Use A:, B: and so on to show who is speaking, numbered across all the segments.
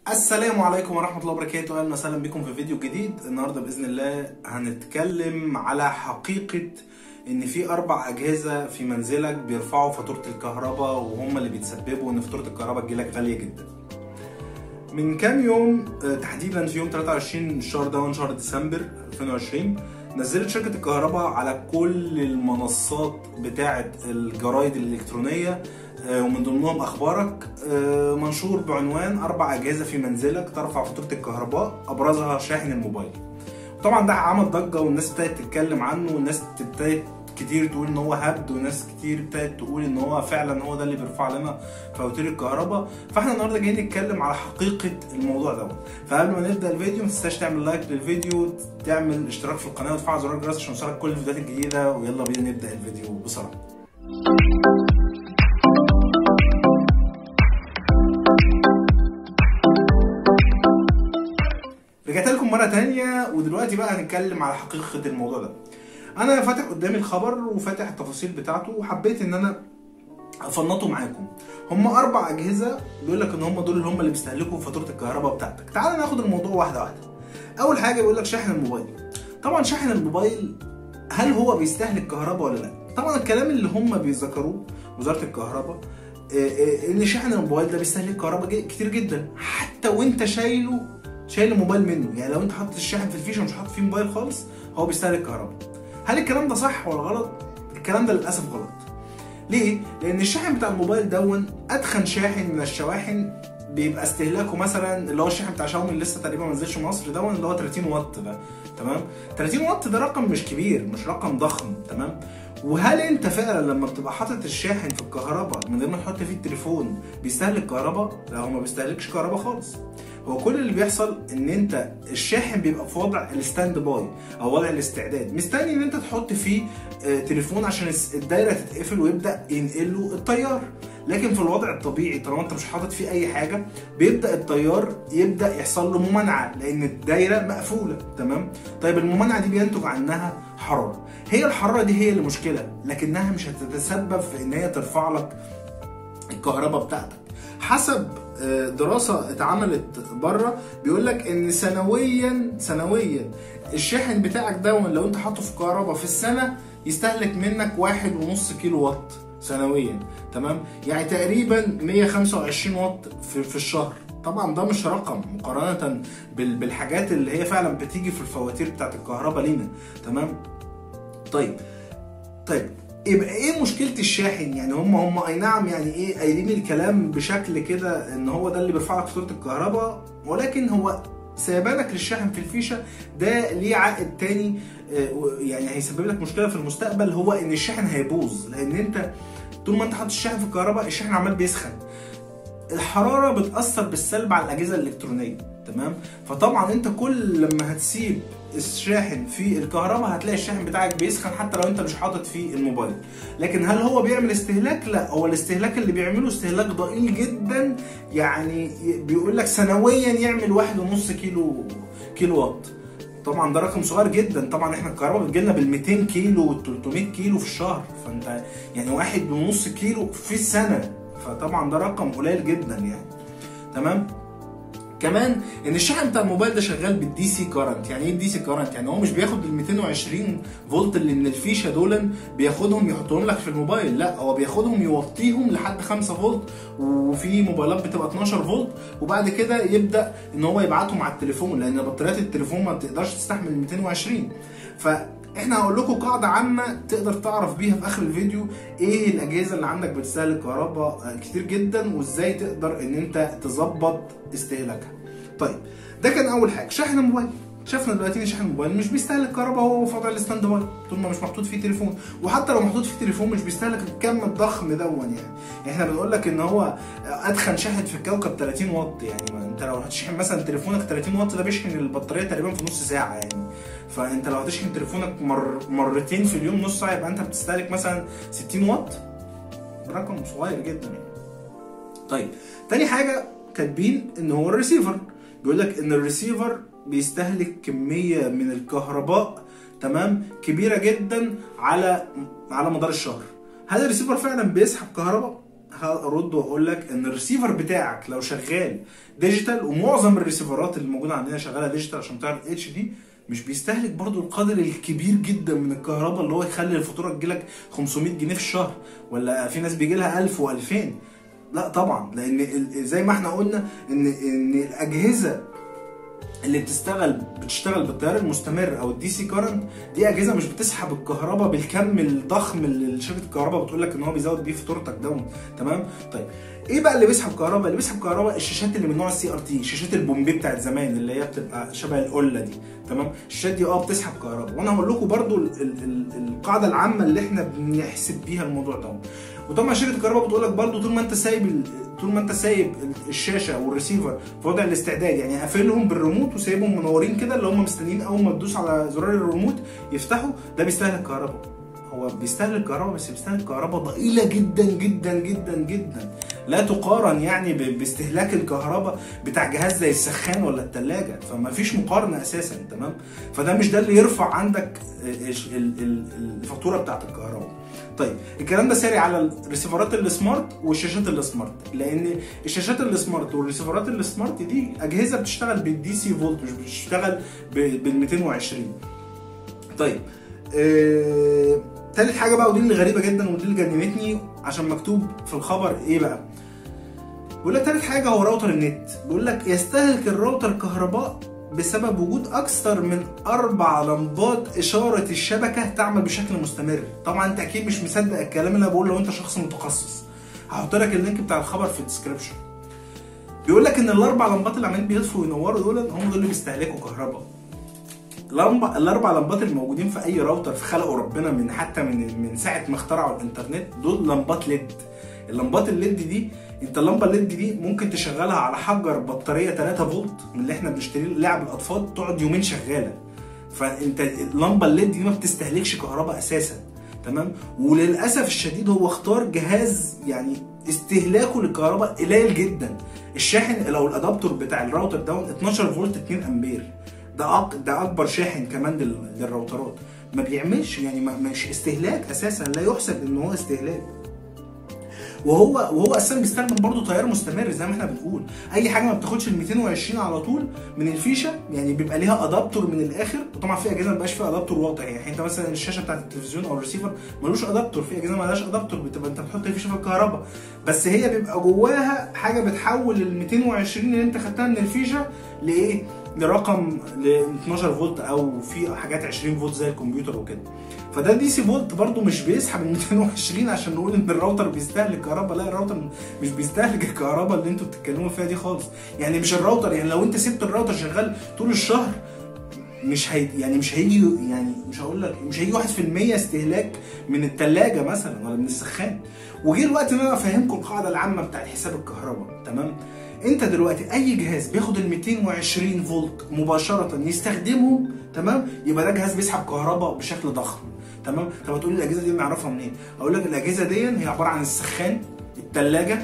A: السلام عليكم ورحمة الله وبركاته أهلا وسهلا بكم في فيديو جديد النهاردة بإذن الله هنتكلم على حقيقة إن في أربع أجهزة في منزلك بيرفعوا فاتورة الكهرباء وهم اللي بيتسببوا إن فاتورة الكهرباء تجيلك غالية جدا من كام يوم آه، تحديدا في يوم 23 الشهر ده من شهر ديسمبر 2020 نزلت شركة الكهرباء على كل المنصات بتاعة الجرايد الإلكترونية آه، ومن ضمنهم أخبارك آه، منشور بعنوان أربع أجهزة في منزلك ترفع فاتورة الكهرباء أبرزها شاحن الموبايل طبعا ده عمل ضجة والناس ابتدت تتكلم عنه والناس ابتدت كتير تقول ان هو هبد وناس كتير ابتدت تقول ان هو فعلا هو ده اللي بيرفع لنا فواتير الكهرباء فاحنا النهارده جايين نتكلم على حقيقه الموضوع دوت فقبل ما نبدا الفيديو ما تنساش تعمل لايك للفيديو تعمل اشتراك في القناه وتفعل زرار الجرس عشان يوصلك كل الفيديوهات الجديده ويلا بينا نبدا الفيديو بسرعه رجعت لكم مرة تانية ودلوقتي بقى هنتكلم على حقيقة الموضوع ده. أنا فاتح قدامي الخبر وفاتح التفاصيل بتاعته وحبيت إن أنا أفنطه معاكم. هم أربع أجهزة بيقول لك إن هم دول اللي هم اللي بيستهلكوا فاتورة الكهرباء بتاعتك. تعال ناخد الموضوع واحدة واحدة. أول حاجة بيقول لك شاحن الموبايل. طبعا شاحن الموبايل هل هو بيستهلك كهرباء ولا لا؟ طبعا الكلام اللي هم بيذكروه وزارة الكهرباء آه، آه، ان شاحن الموبايل ده بيستهلك كهرباء جي- كتير جدا حتى وانت شايله شايل الموبايل منه يعني لو انت حاطط الشاحن في الفيشه ومش حاطط فيه موبايل خالص هو بيستهلك كهرباء هل الكلام ده صح ولا غلط الكلام ده للاسف غلط ليه لان الشاحن بتاع الموبايل دون ادخن شاحن من الشواحن بيبقى استهلاكه مثلا اللي هو الشاحن بتاع شاومي اللي لسه تقريبا ما نزلش مصر دون اللي هو 30 واط ده تمام 30 واط ده رقم مش كبير مش رقم ضخم تمام وهل انت فعلا لما بتبقى حاطط الشاحن في الكهرباء من غير ما تحط فيه التليفون بيستهلك كهرباء لا هو ما بيستهلكش كهرباء خالص هو كل اللي بيحصل ان انت الشاحن بيبقى في وضع الستاند باي او وضع الاستعداد مستني ان انت تحط فيه آه، تليفون عشان الس- الدايره تتقفل ويبدا ينقله التيار لكن في الوضع الطبيعي طالما انت مش حاطط فيه اي حاجه بيبدا التيار يبدا يحصل له ممانعه لان الدايره مقفوله تمام طيب الممانعه دي بينتج عنها حراره هي الحراره دي هي اللي مشكله لكنها مش هتتسبب في ان هي ترفع لك الكهرباء بتاعتك حسب آه، دراسة اتعملت بره بيقول لك ان سنويا سنويا الشاحن بتاعك ده لو انت حاطه في كهرباء في السنة يستهلك منك واحد ونص كيلو وات سنويا تمام يعني تقريبا 125 واط في, في الشهر طبعا ده مش رقم مقارنة بال- بالحاجات اللي هي فعلا بتيجي في الفواتير بتاعت الكهرباء لينا تمام طيب طيب يبقى ايه مشكله الشاحن يعني هم هم اي نعم يعني ايه قايلين الكلام بشكل كده ان هو ده اللي بيرفع لك فاتوره الكهرباء ولكن هو سيبانك للشاحن في الفيشه ده ليه عائد تاني آه، و- يعني هيسبب لك مشكله في المستقبل هو ان الشاحن هيبوظ لان انت طول ما انت حاطط الشاحن في الكهرباء الشاحن عمال بيسخن الحراره بتاثر بالسلب على الاجهزه الالكترونيه تمام فطبعا انت كل لما هتسيب الشاحن في الكهرباء هتلاقي الشاحن بتاعك بيسخن حتى لو انت مش حاطط فيه الموبايل لكن هل هو بيعمل استهلاك لا هو الاستهلاك اللي بيعمله استهلاك ضئيل جدا يعني بيقول لك سنويا يعمل واحد ونص كيلو كيلو وات طبعا ده رقم صغير جدا طبعا احنا الكهرباء بتجيلنا بال 200 كيلو وال 300 كيلو في الشهر فانت يعني واحد ونص كيلو في السنه فطبعا ده رقم قليل جدا يعني تمام كمان ان الشاحن بتاع الموبايل ده شغال بالدي سي كارنت يعني ايه الدي سي كارنت يعني هو مش بياخد ال 220 فولت اللي من الفيشه دول بياخدهم يحطهم لك في الموبايل لا هو بياخدهم يوطيهم لحد 5 فولت وفي موبايلات بتبقى 12 فولت وبعد كده يبدا ان هو يبعتهم على التليفون لان بطاريات التليفون ما بتقدرش تستحمل ال 220 فاحنا هقول لكم قاعده عامه تقدر تعرف بيها في اخر الفيديو ايه الاجهزه اللي عندك بتستهلك كهرباء كتير جدا وازاي تقدر ان انت تظبط استهلاكها طيب ده كان اول حاجه شاحن الموبايل شفنا دلوقتي ان شاحن الموبايل مش بيستهلك كهرباء هو في وضع الستاند باي طول ما مش محطوط فيه تليفون وحتى لو محطوط فيه تليفون مش بيستهلك الكم الضخم دون يعني احنا بنقول لك ان هو ادخن شاحن في الكوكب 30 واط يعني ما انت لو هتشحن مثلا تليفونك 30 واط ده بيشحن البطاريه تقريبا في نص ساعه يعني فانت لو هتشحن تليفونك مر مرتين في اليوم نص ساعه يبقى انت بتستهلك مثلا 60 واط رقم صغير جدا يعني طيب تاني حاجه كاتبين ان هو الريسيفر بيقول لك ان الريسيفر بيستهلك كميه من الكهرباء تمام كبيره جدا على على مدار الشهر هل الريسيفر فعلا بيسحب كهرباء هرد واقول لك ان الريسيفر بتاعك لو شغال ديجيتال ومعظم الريسيفرات اللي موجوده عندنا شغاله ديجيتال عشان تعرض اتش دي مش بيستهلك برضو القدر الكبير جدا من الكهرباء اللي هو يخلي الفاتوره تجيلك 500 جنيه في الشهر ولا في ناس بيجي لها 1000 و2000 لا طبعا لان ال- زي ما احنا قلنا ان ان الاجهزه اللي بتشتغل بتشتغل بالتيار المستمر او الدي سي كارنت دي اجهزه مش بتسحب الكهرباء بالكم الضخم اللي شركه الكهرباء بتقول لك ان هو بيزود بيه فاتورتك داون تمام طيب ايه بقى اللي بيسحب كهرباء اللي بيسحب كهرباء الشاشات اللي من نوع السي ار تي شاشات البومبي بتاعت زمان اللي هي بتبقى شبه القله دي تمام الشاشات دي اه بتسحب كهرباء وانا هقول لكم برضو ال ال ال القاعده العامه اللي احنا بنحسب بيها الموضوع ده وطبعا شركه الكهرباء بتقول لك برضو طول ما انت سايب ال- طول ما انت سايب الشاشه والريسيفر في وضع الاستعداد يعني قافلهم بالريموت وسايبهم منورين كده اللي هم مستنيين اول ما تدوس على زرار الريموت يفتحوا ده بيستهلك كهرباء هو بيستهلك كهرباء بس بيستهلك كهرباء ضئيله جدا جدا جدا جدا لا تقارن يعني ب- باستهلاك الكهرباء بتاع جهاز زي السخان ولا الثلاجه فما فيش مقارنه اساسا تمام فده مش ده اللي يرفع عندك ال- ال- ال- الفاتوره بتاعت الكهرباء طيب الكلام ده ساري على الريسيفرات السمارت والشاشات السمارت لان الشاشات السمارت والريسيفرات السمارت دي اجهزه بتشتغل بالدي سي فولت مش بتشتغل بال 220 طيب آه... تالت حاجه بقى ودي اللي غريبه جدا ودي اللي جننتني عشان مكتوب في الخبر ايه بقى بيقول لك تالت حاجه هو راوتر النت بيقول لك يستهلك الراوتر كهرباء بسبب وجود اكثر من اربع لمبات اشاره الشبكه تعمل بشكل مستمر طبعا انت اكيد مش مصدق الكلام اللي انا بقوله لو انت شخص متخصص هحط لك اللينك بتاع الخبر في الديسكربشن بيقول لك ان الاربع لمبات اللي عمالين بيطفوا وينوروا دول هم دول اللي بيستهلكوا كهرباء لمبة الاربع لمبات اللي موجودين في اي راوتر في خلقه ربنا من حتى من من ساعه ما اخترعوا الانترنت دول لمبات ليد اللمبات الليد دي انت اللمبه الليد دي ممكن تشغلها على حجر بطاريه 3 فولت من اللي احنا بنشتريه لعب الاطفال تقعد يومين شغاله فانت اللمبه الليد دي ما بتستهلكش كهرباء اساسا تمام وللاسف الشديد هو اختار جهاز يعني استهلاكه للكهرباء قليل جدا الشاحن لو الادابتور بتاع الراوتر ده 12 فولت 2 امبير ده أق... ده اكبر شاحن كمان لل... للراوترات ما بيعملش يعني ما... مش استهلاك اساسا لا يحسب ان هو استهلاك وهو وهو اساسا بيستخدم برضه تيار مستمر زي ما احنا بنقول اي حاجه ما بتاخدش ال 220 على طول من الفيشه يعني بيبقى ليها ادابتور من الاخر وطبعا في اجهزه ما بيبقاش فيها ادابتور واضح يعني انت مثلا الشاشه بتاعت التلفزيون او الريسيفر ملوش ادابتور في اجهزه مالهاش ادابتور بتبقى انت بتحط الفيشه في الكهرباء بس هي بيبقى جواها حاجه بتحول ال 220 اللي انت خدتها من الفيشه لايه؟ لرقم ل 12 فولت او في حاجات 20 فولت زي الكمبيوتر وكده فده دي سي فولت برضو مش بيسحب ال 220 عشان نقول ان الراوتر بيستهلك كهرباء لا الراوتر مش بيستهلك الكهرباء اللي انتوا بتتكلموا فيها دي خالص يعني مش الراوتر يعني لو انت سبت الراوتر شغال طول الشهر مش هي يعني مش هيجي يعني مش هقول لك مش هيجي 1% استهلاك من الثلاجه مثلا ولا من السخان وجه الوقت ان انا افهمكم القاعده العامه بتاعت حساب الكهرباء تمام انت دلوقتي اي جهاز بياخد ال 220 فولت مباشره يستخدمهم تمام يبقى ده جهاز بيسحب كهرباء بشكل ضخم تمام طب هتقول لي الاجهزه دي نعرفها منين اقول لك الاجهزه دي هي عباره عن السخان الثلاجه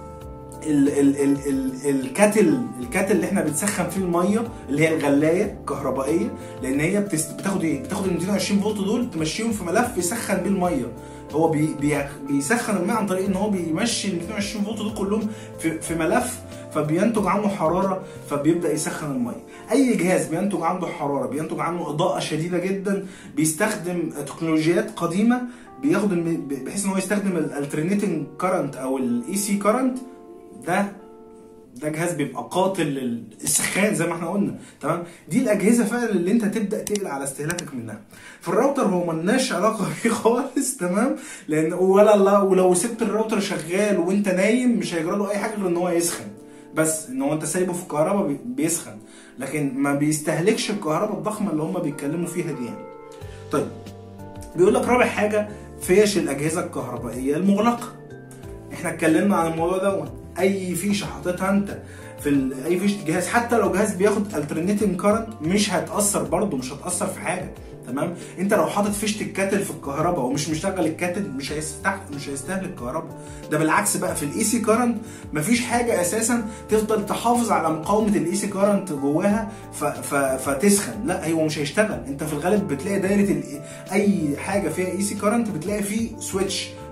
A: ال ال ال ال الكاتل الكاتل اللي احنا بنسخن فيه الميه اللي هي الغلايه الكهربائيه لان هي بتست... بتاخد ايه؟ بتاخد ال 220 فولت دول تمشيهم في ملف يسخن بيه الميه هو بي... بي... بيسخن الماء عن طريق ان هو بيمشي ال 220 فولت دول كلهم في, في ملف فبينتج عنه حراره فبيبدا يسخن الميه اي جهاز بينتج عنده حراره بينتج عنه اضاءه شديده جدا بيستخدم تكنولوجيات قديمه بياخد الم... بحيث ان هو يستخدم الالترنيتنج كارنت او الاي سي كارنت ده ده جهاز بيبقى قاتل للسخان زي ما احنا قلنا تمام دي الاجهزه فعلا اللي انت تبدا تقلق على استهلاكك منها في الراوتر هو ملناش علاقه بيه خالص تمام لان ولا لا ولو سبت الراوتر شغال وانت نايم مش هيجرى له اي حاجه غير ان هو يسخن بس ان هو انت سايبه في الكهرباء بيسخن لكن ما بيستهلكش الكهرباء الضخمه اللي هم بيتكلموا فيها دي يعني طيب بيقول لك رابع حاجه فيش الاجهزه الكهربائيه المغلقه احنا اتكلمنا عن الموضوع دوت اي فيشه حاططها انت في ال... اي فيشه جهاز حتى لو جهاز بياخد الترنيتنج كارنت مش هتاثر برضه مش هتاثر في حاجه تمام انت لو حاطط فيشه الكاتل في الكهرباء ومش مشغل الكاتل مش هيستح... مش هيستهلك كهرباء ده بالعكس بقى في الاي سي كارنت مفيش حاجه اساسا تفضل تحافظ على مقاومه الاي سي كارنت جواها ف... ف... فتسخن لا هو مش هيشتغل انت في الغالب بتلاقي دايره ال... اي حاجه فيها اي سي كارنت بتلاقي فيه سويتش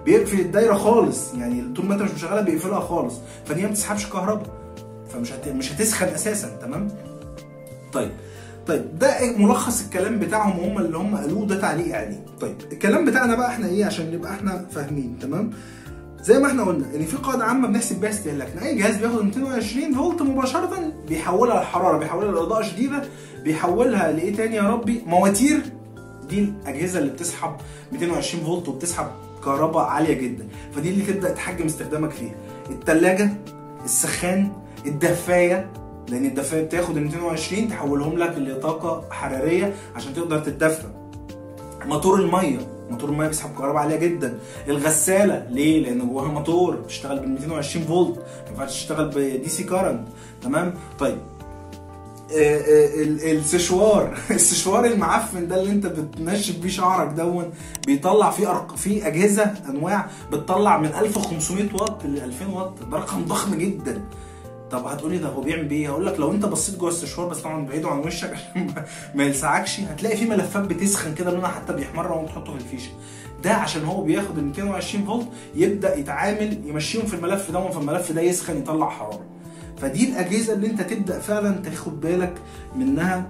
A: بيقفل الدايره خالص يعني طول ما انت مش مشغلها بيقفلها خالص فدي ما بتسحبش كهرباء فمش هت... مش هتسخن اساسا تمام طيب طيب ده ملخص الكلام بتاعهم هم اللي هم قالوه ده تعليق عليه طيب الكلام بتاعنا بقى احنا ايه عشان نبقى احنا فاهمين تمام زي ما احنا قلنا ان في قاعده عامه بنحسب بيها استهلاكنا اي جهاز بياخد 220 فولت مباشره بيحولها لحراره بيحولها لاضاءه شديده بيحولها لايه تاني يا ربي مواتير دي الاجهزه اللي بتسحب 220 فولت وبتسحب كهرباء عاليه جدا فدي اللي تبدا تحجم استخدامك فيها الثلاجه السخان الدفايه لان الدفايه بتاخد ال 220 تحولهم لك لطاقه حراريه عشان تقدر تتدفى موتور الميه موتور الميه بيسحب كهرباء عاليه جدا الغساله ليه لان جواها موتور بتشتغل ب 220 فولت ما ينفعش تشتغل بدي سي كارنت تمام طيب آه، آه، ال- السشوار السشوار المعفن ده اللي انت بتنشف بيه شعرك دون بيطلع فيه أرق... فيه اجهزه انواع بتطلع من 1500 واط ل 2000 واط ده رقم ضخم جدا طب هتقولي ده هو بيعمل بيه هقول لك لو انت بصيت جوه السشوار بس طبعا بعيده عن وشك عشان ما- ما يلسعكش هتلاقي في ملفات بتسخن كده لونها حتى بيحمر وانت تحطه في الفيشه ده عشان هو بياخد ال 220 فولت يبدا يتعامل يمشيهم في الملف ده فالملف ده يسخن يطلع حراره فدي الاجهزه اللي انت تبدا فعلا تاخد بالك منها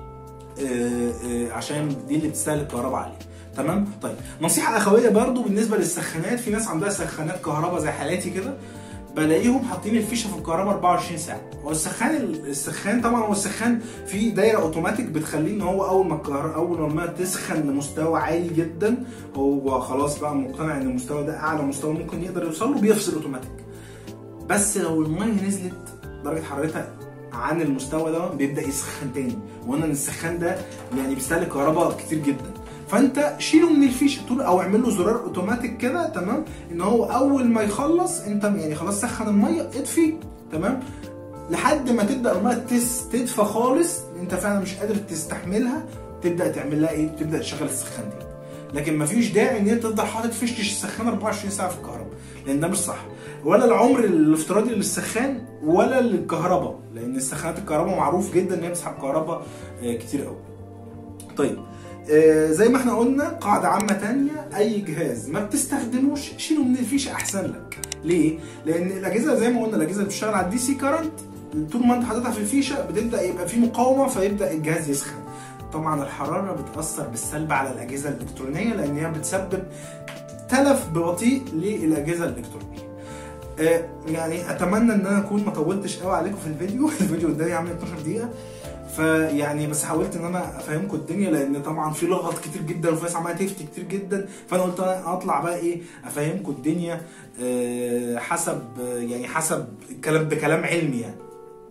A: آه، آه، عشان دي اللي بتستهلك كهرباء عاليه تمام طيب نصيحه اخويه برضو بالنسبه للسخانات في ناس عندها سخانات كهرباء زي حالاتي كده بلاقيهم حاطين الفيشه في الكهرباء 24 ساعه هو السخان السخان طبعا هو السخان في دايره اوتوماتيك بتخليه ان هو اول ما الكهرباء اول ما الميه تسخن لمستوى عالي جدا هو خلاص بقى مقتنع ان المستوى ده اعلى مستوى ممكن يقدر يوصل له بيفصل اوتوماتيك بس لو الميه نزلت درجه حرارتها عن المستوى ده بيبدا يسخن تاني وقلنا ان السخان ده يعني بيستهلك كهرباء كتير جدا فانت شيله من الفيشه طول او اعمل له زرار اوتوماتيك كده تمام ان هو اول ما يخلص انت يعني خلاص سخن الميه اطفي تمام لحد ما تبدا الميه تس تدفى خالص انت فعلا مش قادر تستحملها تبدا تعمل لها ايه تبدا تشغل السخان دي لكن مفيش داعي ان انت تفضل حاطط فيشه السخان 24 ساعه في الكهرباء لان ده مش صح ولا العمر الافتراضي للسخان ولا للكهرباء لان السخانات الكهرباء معروف جدا ان هي بتسحب كهرباء آه، كتير قوي طيب آه، زي ما احنا قلنا قاعدة عامة تانية أي جهاز ما بتستخدموش شيله من الفيشة أحسن لك. ليه؟ لأن الأجهزة زي ما قلنا الأجهزة اللي بتشتغل على الدي سي كارنت طول ما أنت حاططها في الفيشة بتبدأ يبقى في مقاومة فيبدأ الجهاز يسخن. طبعا الحرارة بتأثر بالسلب على الأجهزة الإلكترونية لأن هي بتسبب تلف ببطيء للأجهزة الإلكترونية. آه، يعني اتمنى ان انا اكون ما طولتش قوي عليكم في الفيديو الفيديو قدامي عامل 12 دقيقه فيعني بس حاولت ان انا افهمكم الدنيا لان طبعا في لغط كتير جدا وفي ناس عماله تفتي كتير جدا فانا قلت أنا اطلع بقى ايه افهمكم الدنيا آه، حسب آه، يعني حسب الكلام بكلام علمي يعني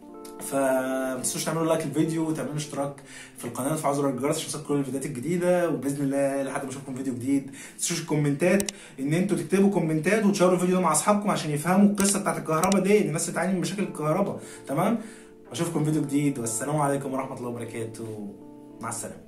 A: فما تنسوش تعملوا لايك للفيديو وتعملوا اشتراك في القناه وتفعلوا زر الجرس عشان يوصلكم كل الفيديوهات الجديده وباذن الله لحد ما اشوفكم فيديو جديد ما تنسوش الكومنتات ان انتوا تكتبوا كومنتات وتشاركوا الفيديو ده مع اصحابكم عشان يفهموا القصه بتاعت الكهرباء دي ان الناس بتعاني من مشاكل الكهرباء تمام اشوفكم فيديو جديد والسلام عليكم ورحمه الله وبركاته مع السلامه